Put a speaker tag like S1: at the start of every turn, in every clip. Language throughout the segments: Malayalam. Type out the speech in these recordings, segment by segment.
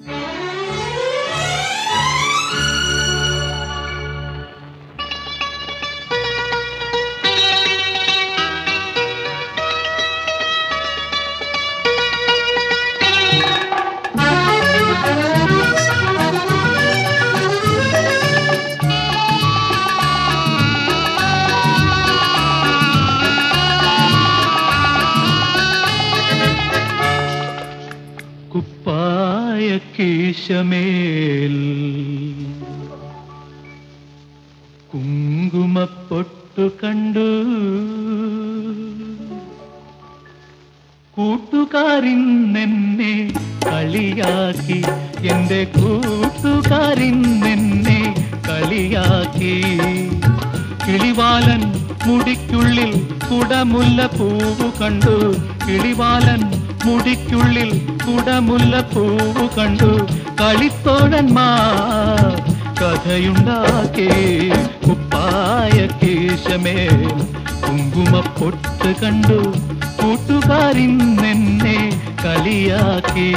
S1: കുപ്പായ കീശമേൽ കുങ്കുമപ്പൊട്ടു കണ്ടു കൂട്ടുകാരിന്നെന്നെ കളിയാക്കി എന്റെ കൂട്ടുകാരിന്നെന്നെ കളിയാക്കി കിളിവാലൻ മുടിക്കുള്ളിൽ കുടമുല്ല പൂവ് കണ്ടു കിളിവാലൻ മുടിക്കുള്ളിൽ കുടമുല്ല പൂവ് കണ്ടു കളിത്തോഴന്മാർ കഥയുണ്ടാക്കി കുപ്പായ കേശമേൽ കുങ്കുമപ്പൊട്ട് കണ്ടു കൂട്ടുകാരിന്നെന്നെ കളിയാക്കി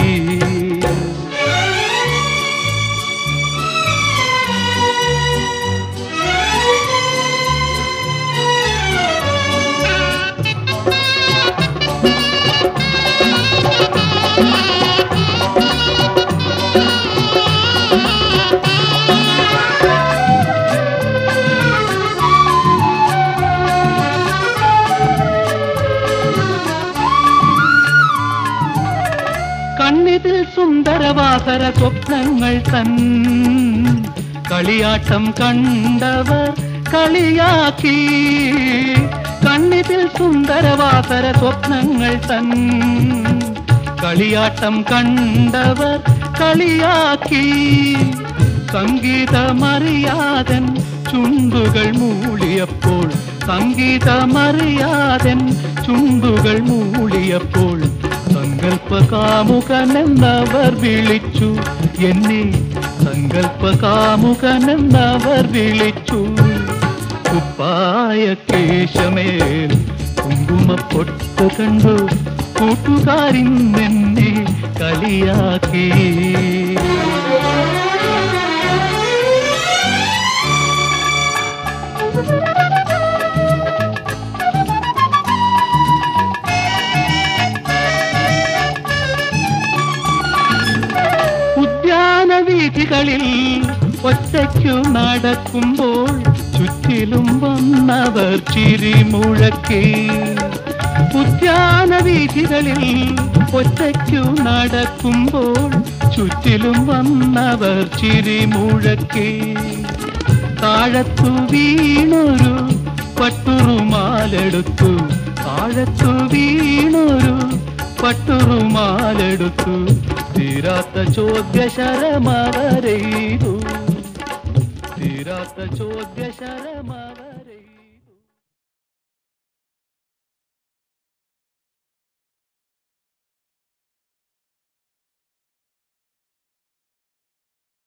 S1: കണ്ണിതിൽ സുന്ദരവാസര സ്വപ്നങ്ങൾ തൻ കളിയാട്ടം കണ്ടവർ കളിയാക്കി കണ്ണിതിൽ സുന്ദരവാസര സ്വപ്നങ്ങൾ തൻ കളിയാട്ടം കണ്ടവർ കളിയാക്കി സംഗീതമറിയാതൻ ചുണ്ടുകൾ മൂളിയപ്പോൾ സംഗീതമറിയാതൻ ചുണ്ടുകൾ മൂളിയപ്പോൾ സങ്കൽപ്പ കാമുകനെന്നവർ വിളിച്ചു എന്നെ സങ്കൽപ്പ കാമുകനെന്നവർ വിളിച്ചു കുപ്പായ കേശമേൽ കുങ്കുമപ്പൊട്ട് കണ്ടു കൂട്ടുകാരിന്നെന്നെ കളിയാക്കി ഉദ്യാന വീഥികളിൽ ഒറ്റയ്ക്കു നടക്കുമ്പോൾ ചുറ്റിലും വന്നവർ ചിരിമുഴക്കി ഉദ്യാന വീഥികളിൽ ഒറ്റയ്ക്കു നടക്കുമ്പോൾ ചുറ്റിലും വന്നവർ ചിരിമുഴക്കി താഴത്തു വീണൊരു പട്ടുറുമാലെടുത്തു താഴത്തു വീണൊരു പട്ടുറുമാലെടുത്തു തീരാത്ത ചോദ്യ ശരമവരെയ്തു തീരാത്ത ചോദ്യ ശരമവ